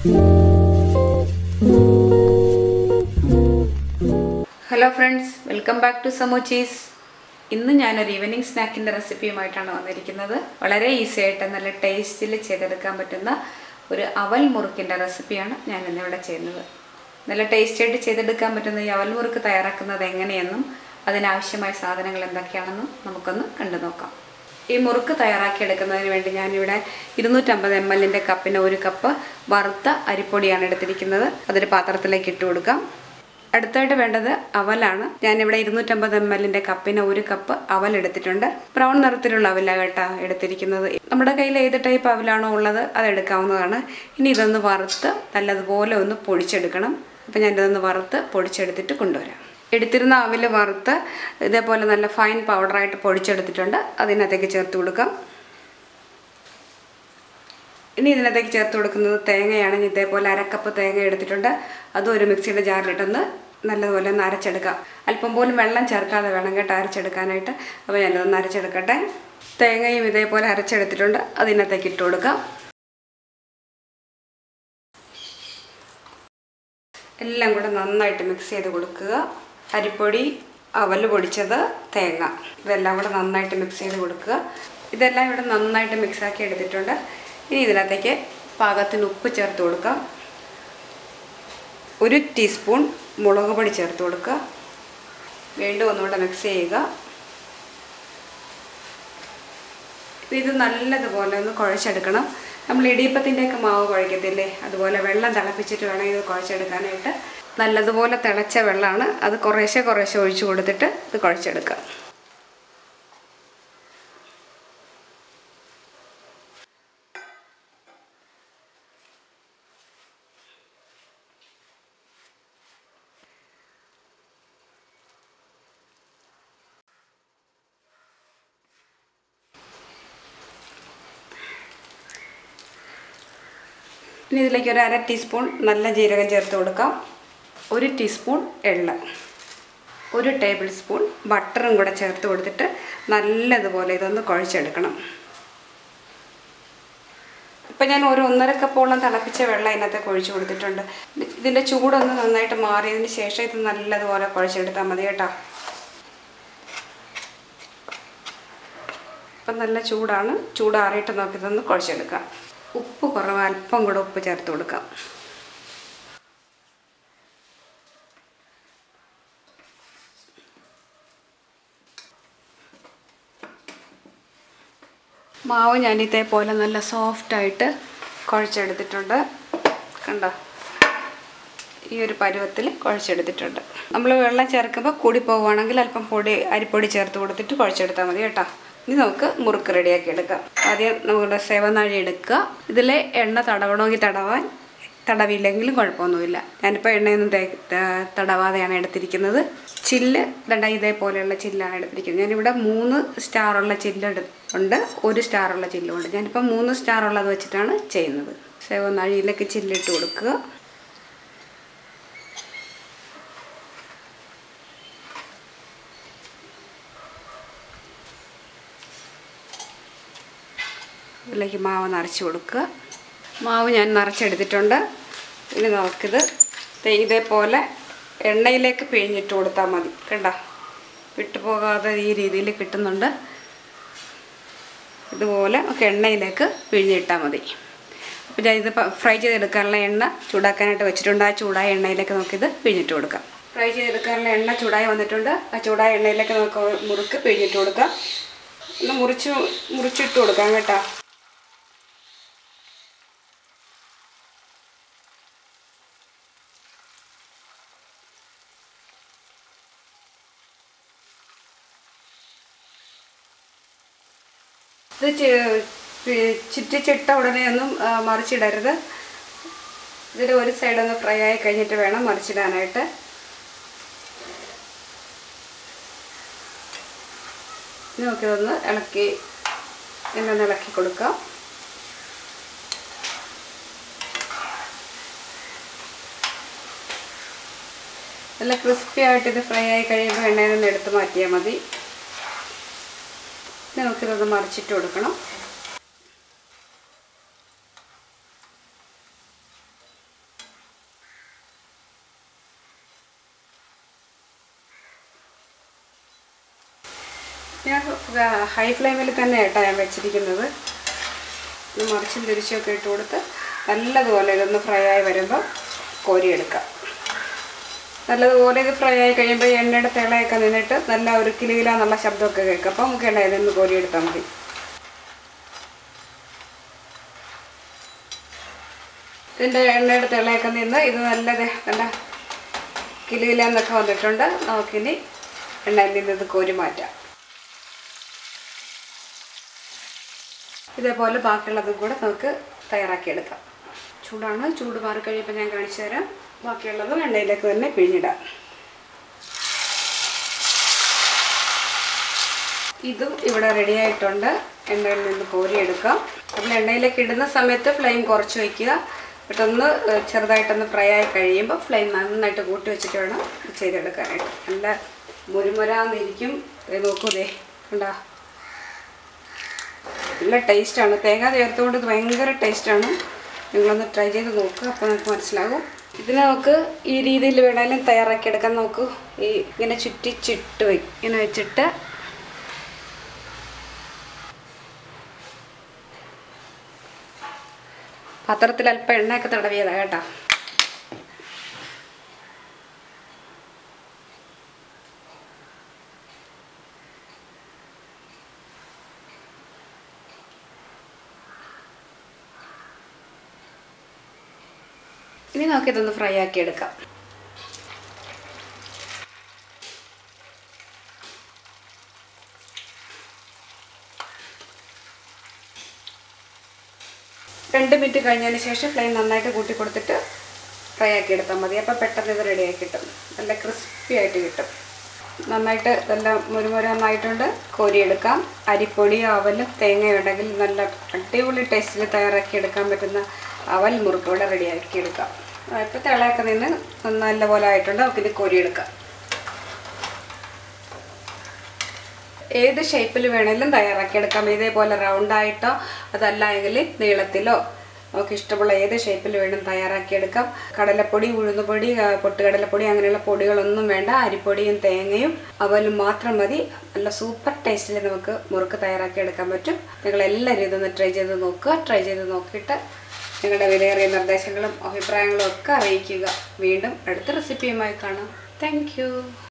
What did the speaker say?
hello friends welcome back to സമോച്ചീസ് ഇന്ന് ഞാനൊരു ഈവനിങ് സ്നാക്കിൻ്റെ റെസിപ്പിയുമായിട്ടാണ് വന്നിരിക്കുന്നത് വളരെ ഈസി ആയിട്ട് നല്ല ടേസ്റ്റിൽ ചെയ്തെടുക്കാൻ പറ്റുന്ന ഒരു അവൽ മുറുക്കിൻ്റെ റെസിപ്പിയാണ് ഞാൻ ഇന്നിവിടെ ചെയ്യുന്നത് നല്ല ടേസ്റ്റി ആയിട്ട് ചെയ്തെടുക്കാൻ പറ്റുന്ന ഈ അവൽ മുറുക്ക് തയ്യാറാക്കുന്നത് എങ്ങനെയെന്നും അതിനാവശ്യമായ സാധനങ്ങൾ എന്തൊക്കെയാണെന്നും നമുക്കൊന്ന് കണ്ടു നോക്കാം ഈ മുറുക്ക് തയ്യാറാക്കിയെടുക്കുന്നതിന് വേണ്ടി ഞാനിവിടെ ഇരുന്നൂറ്റമ്പത് എം എല്ലിൻ്റെ കപ്പിന് ഒരു കപ്പ് വറുത്ത അരിപ്പൊടിയാണ് എടുത്തിരിക്കുന്നത് അതൊരു പാത്രത്തിലേക്ക് ഇട്ട് കൊടുക്കാം അടുത്തായിട്ട് വേണ്ടത് അവലാണ് ഞാനിവിടെ ഇരുന്നൂറ്റമ്പത് എം എല്ലിൻ്റെ കപ്പിന് ഒരു കപ്പ് അവൽ എടുത്തിട്ടുണ്ട് ബ്രൗൺ നിറത്തിലുള്ള അവലാണ് കേട്ടോ എടുത്തിരിക്കുന്നത് നമ്മുടെ കയ്യിൽ ഏത് ടൈപ്പ് അവലാണോ ഉള്ളത് അത് എടുക്കാവുന്നതാണ് ഇനി ഇതൊന്ന് വറുത്ത് നല്ലതുപോലെ ഒന്ന് പൊടിച്ചെടുക്കണം അപ്പം ഞാനിതൊന്ന് വറുത്ത് പൊടിച്ചെടുത്തിട്ട് കൊണ്ടുവരാം എടുത്തിരുന്ന അവിൽ വറുത്ത് ഇതേപോലെ നല്ല ഫൈൻ പൗഡറായിട്ട് പൊടിച്ചെടുത്തിട്ടുണ്ട് അതിനകത്തേക്ക് ചേർത്ത് കൊടുക്കാം ഇനി ഇതിനകത്തേക്ക് ചേർത്ത് കൊടുക്കുന്നത് തേങ്ങയാണ് ഞാൻ ഇതേപോലെ അരക്കപ്പ് തേങ്ങ എടുത്തിട്ടുണ്ട് അതും ഒരു മിക്സിയുടെ ജാറിലിട്ടൊന്ന് നല്ലതുപോലെ ഒന്ന് അരച്ചെടുക്കാം അല്പം പോലും വെള്ളം ചേർക്കാതെ വേണം കേട്ടോ അരച്ചെടുക്കാനായിട്ട് അപ്പോൾ ഞാനിതൊന്ന് അരച്ചെടുക്കട്ടെ തേങ്ങയും ഇതേപോലെ അരച്ചെടുത്തിട്ടുണ്ട് അതിനകത്തേക്ക് ഇട്ട് കൊടുക്കാം എല്ലാം കൂടെ നന്നായിട്ട് മിക്സ് ചെയ്ത് കൊടുക്കുക അരിപ്പൊടി അവല് പൊടിച്ചത് തേങ്ങ ഇതെല്ലാം കൂടെ നന്നായിട്ട് മിക്സ് ചെയ്ത് കൊടുക്കുക ഇതെല്ലാം ഇവിടെ നന്നായിട്ട് മിക്സാക്കി എടുത്തിട്ടുണ്ട് ഇനി ഇതിനകത്തേക്ക് പാകത്തിന് ഉപ്പ് ചേർത്ത് കൊടുക്കാം ഒരു ടീസ്പൂൺ മുളക് പൊടി ചേർത്ത് കൊടുക്കുക വീണ്ടും ഒന്നുകൂടെ മിക്സ് ചെയ്യുക ഇത് നല്ലതുപോലെ ഒന്ന് കുഴച്ചെടുക്കണം നമ്മൾ ഇടിയപ്പത്തിൻ്റെയൊക്കെ മാവ് കുഴക്കത്തില്ലേ അതുപോലെ വെള്ളം തിളപ്പിച്ചിട്ട് വേണം ഇത് കുഴച്ചെടുക്കാനായിട്ട് നല്ലതുപോലെ തിളച്ച വെള്ളമാണ് അത് കുറേശ്ശെ കുറേശ്ശെ ഒഴിച്ചു കൊടുത്തിട്ട് ഇത് കുഴച്ചെടുക്കുക ഇനി ഇതിലേക്ക് ഒരു അര ടീസ്പൂൺ നല്ല ജീരകം ചേർത്ത് കൊടുക്കാം ഒരു ടീസ്പൂൺ എള്ള ഒരു ടേബിൾ സ്പൂൺ ബട്ടറും കൂടെ ചേർത്ത് കൊടുത്തിട്ട് നല്ലതുപോലെ ഇതൊന്ന് കുഴച്ചെടുക്കണം ഇപ്പം ഞാൻ ഒരു ഒന്നര കപ്പോളം തിളപ്പിച്ച വെള്ളം അതിനകത്ത് ഒഴിച്ചു കൊടുത്തിട്ടുണ്ട് ഇതിൻ്റെ ചൂടൊന്ന് നന്നായിട്ട് മാറിയതിന് ശേഷം ഇത് നല്ലതുപോലെ കുഴച്ചെടുത്താൽ മതി കേട്ടോ ഇപ്പം നല്ല ചൂടാണ് ചൂടാറിയിട്ട് നോക്കി ഇതൊന്ന് കുഴച്ചെടുക്കാം ഉപ്പ് കുറവ് അല്പം കൂടെ ഉപ്പ് ചേർത്ത് കൊടുക്കാം മാവ് ഞാൻ ഇതേപോലെ നല്ല സോഫ്റ്റായിട്ട് കുഴച്ചെടുത്തിട്ടുണ്ട് കണ്ടോ ഈ ഒരു പരുവത്തിൽ കുഴച്ചെടുത്തിട്ടുണ്ട് നമ്മൾ വെള്ളം ചേർക്കുമ്പോൾ കൂടി പോവുകയാണെങ്കിൽ അല്പം പൊടി അരിപ്പൊടി ചേർത്ത് കൊടുത്തിട്ട് കുഴച്ചെടുത്താൽ മതി കേട്ടോ ഇനി നമുക്ക് മുറുക്ക് റെഡിയാക്കി എടുക്കാം ആദ്യം നമ്മുടെ സേവനാഴി എടുക്കുക ഇതിലെ എണ്ണ തടവണമെങ്കിൽ തടവാൻ തടവില്ലെങ്കിലും കുഴപ്പമൊന്നുമില്ല ഞാനിപ്പോൾ എണ്ണയൊന്നും തേ തടവാതെയാണ് എടുത്തിരിക്കുന്നത് ചില്ല് ദണ്ട ഇതേപോലെയുള്ള ചില്ലാണ് എടുത്തിരിക്കുന്നത് ഞാനിവിടെ മൂന്ന് സ്റ്റാറുള്ള ചില്ല് എടു ഉണ്ട് ഒരു സ്റ്റാറുള്ള ചില്ലുണ്ട് ഞാനിപ്പോൾ മൂന്ന് സ്റ്റാറുള്ളത് വെച്ചിട്ടാണ് ചെയ്യുന്നത് സേവനാഴിയിലേക്ക് ചില്ലിട്ട് കൊടുക്കുക ഇതിലേക്ക് മാവ് നിറച്ച് കൊടുക്കുക മാവ് ഞാൻ നിറച്ചെടുത്തിട്ടുണ്ട് ഇനി നമുക്കിത് ഇതേപോലെ എണ്ണയിലേക്ക് പിഴിഞ്ഞിട്ട് കൊടുത്താൽ മതി കണ്ട വിട്ടുപോകാതെ ഈ രീതിയിൽ കിട്ടുന്നുണ്ട് ഇതുപോലെ ഒക്കെ എണ്ണയിലേക്ക് പിഴിഞ്ഞിട്ടാൽ മതി അപ്പോൾ ഞാൻ ഇത് ഫ്രൈ ചെയ്തെടുക്കാനുള്ള എണ്ണ ചൂടാക്കാനായിട്ട് വെച്ചിട്ടുണ്ട് ആ ചൂടായ എണ്ണയിലേക്ക് നമുക്കിത് പിഴിഞ്ഞിട്ട് കൊടുക്കാം ഫ്രൈ ചെയ്തെടുക്കാനുള്ള എണ്ണ ചൂടായി വന്നിട്ടുണ്ട് ആ ചൂടായ എണ്ണയിലേക്ക് നമുക്ക് മുറുക്ക് പിഴിഞ്ഞിട്ട് കൊടുക്കാം ഒന്ന് മുറിച്ച് മുറിച്ചിട്ട് കൊടുക്കാം കേട്ടോ ഇത് ചുറ്റിച്ചിട്ട ഉടനെ ഒന്നും മറിച്ചിടരുത് ഇതിൻ്റെ ഒരു സൈഡ് ഒന്ന് ഫ്രൈ ആയി കഴിഞ്ഞിട്ട് വേണം മറിച്ചിടാനായിട്ട് നമുക്കിതൊന്ന് ഇളക്കി എണ്ണ ഇളക്കി കൊടുക്കാം നല്ല ക്രിസ്പി ആയിട്ട് ഇത് ഫ്രൈ ആയി കഴിയുമ്പോൾ എണ്ണയിൽ നിന്ന് എടുത്ത് മാറ്റിയാൽ മതി നമുക്കിതൊന്ന് മറിച്ചിട്ട് കൊടുക്കണം ഞാൻ ഹൈ ഫ്ലെയിമിൽ തന്നെ കേട്ടോ ഞാൻ വെച്ചിരിക്കുന്നത് ഇത് മറിച്ചും തിരിച്ചൊക്കെ ഇട്ട് കൊടുത്ത് നല്ലതുപോലെ ഇതൊന്ന് ഫ്രൈ ആയി വരുമ്പോൾ കോരിയെടുക്കാം നല്ലതുപോലെ ഇത് ഫ്രൈ ആയി കഴിയുമ്പോൾ എണ്ണയുടെ തിളയൊക്കെ നിന്നിട്ട് നല്ല ഒരു കിലുകിലാന്നുള്ള ശബ്ദമൊക്കെ കേൾക്കും അപ്പോൾ നമുക്ക് എണ്ണയിൽ നിന്ന് കോരിയെടുത്താൽ മതി ഇതിൻ്റെ എണ്ണയുടെ തിളയൊക്കെ നിന്ന് ഇത് നല്ലത് നല്ല കിലുകിലാന്നൊക്കെ വന്നിട്ടുണ്ട് നമുക്കിനി എണ്ണയിൽ നിന്ന് ഇത് കോരി മാറ്റാം ഇതേപോലെ ബാക്കിയുള്ളതും കൂടെ നമുക്ക് തയ്യാറാക്കിയെടുക്കാം ചൂടാണ് ചൂട് മാറി കഴിയുമ്പോൾ ഞാൻ കാണിച്ചു തരാം ബാക്കിയുള്ളതും എണ്ണയിലേക്ക് തന്നെ പിഴിഞ്ഞിടാം ഇതും ഇവിടെ റെഡി ആയിട്ടുണ്ട് എണ്ണയിൽ നിന്ന് കോരിയെടുക്കാം നമ്മൾ എണ്ണയിലേക്ക് ഇടുന്ന സമയത്ത് ഫ്ലെയിം കുറച്ച് വയ്ക്കുക എന്നിട്ടൊന്ന് ഏഹ്, ചെറുതായിട്ടൊന്ന് ഫ്രൈ ആയി കഴിയുമ്പോൾ ഫ്ലെയിം നന്നായിട്ട് കൂട്ടി വെച്ചിട്ട് വേണം ഇത് ചെയ്തെടുക്കാനായിട്ട് നല്ല മുരുമുരാന്നിരിക്കും ദേ നോക്കൂ ദേ കണ്ടാ നല്ല ടേസ്റ്റാണ് തേങ്ങ ചേർത്തുകൊണ്ട് ഇത് ഭയങ്കര ടേസ്റ്റാണ് നിങ്ങളൊന്ന് ട്രൈ ചെയ്ത് നോക്കുക അപ്പോൾ നമുക്ക് മനസ്സിലാകും ഇതിന് നമുക്ക് ഈ രീതിയിൽ വേണമെങ്കിലും തയ്യാറാക്കിയെടുക്കാൻ നോക്കൂ ഈ ഇങ്ങനെ ചുറ്റി ചിട്ട് വെ ഇങ്ങനെ വെച്ചിട്ട് പാത്രത്തിൽ അല്പം എണ്ണയൊക്കെ തടവിയതാണ് കേട്ടോ ഇനി നമുക്കിതൊന്ന് ഫ്രൈ ആക്കി എടുക്കാം രണ്ട് മിനിറ്റ് കഴിഞ്ഞതിന് ശേഷം ഫ്ലെയിം നന്നായിട്ട് കൂട്ടി കൊടുത്തിട്ട് ഫ്രൈ ആക്കി എടുത്താൽ മതി അപ്പോൾ പെട്ടെന്ന് ഇത് റെഡിയാക്കി കിട്ടും നല്ല ക്രിസ്പി ആയിട്ട് കിട്ടും നന്നായിട്ട് നല്ല മുരുമുരാന്നായിട്ടുണ്ട് കോരിയെടുക്കാം അരിപ്പൊടിയോ അവലും തേങ്ങയോ ഉണ്ടെങ്കിൽ നല്ല അടിപൊളി ടേസ്റ്റിൽ തയ്യാറാക്കി എടുക്കാൻ പറ്റുന്ന അവൽ മുറുക്ക് ഇവിടെ റെഡിയാക്കി എടുക്കാം ഇപ്പോൾ തിളയൊക്കെ നിന്ന് നല്ല പോലെ ആയിട്ടുണ്ട് നമുക്കിത് കോരിയെടുക്കാം ഏത് ഷേപ്പിൽ വേണേലും തയ്യാറാക്കിയെടുക്കാം ഇതേപോലെ റൗണ്ടായിട്ടോ അതല്ല എങ്കിൽ നീളത്തിലോ നമുക്ക് ഇഷ്ടമുള്ള ഏത് ഷേപ്പിൽ വേണം തയ്യാറാക്കിയെടുക്കാം കടലപ്പൊടി ഉഴുന്നുപൊടി ആ, പൊട്ടുകടലപ്പൊടി അങ്ങനെയുള്ള പൊടികളൊന്നും വേണ്ട അരിപ്പൊടിയും തേങ്ങയും അവലും മാത്രം മതി നല്ല സൂപ്പർ ടേസ്റ്റിൽ നമുക്ക് മുറുക്ക് തയ്യാറാക്കിയെടുക്കാൻ പറ്റും നിങ്ങൾ എല്ലാവരും ഇതൊന്ന് ട്രൈ ചെയ്ത് നോക്കുക ട്രൈ ചെയ്ത് നോക്കിയിട്ട് നിങ്ങളുടെ വിലയേറിയ നിർദ്ദേശങ്ങളും അഭിപ്രായങ്ങളും ഒക്കെ അറിയിക്കുക വീണ്ടും അടുത്ത റെസിപ്പിയുമായി കാണാം താങ്ക്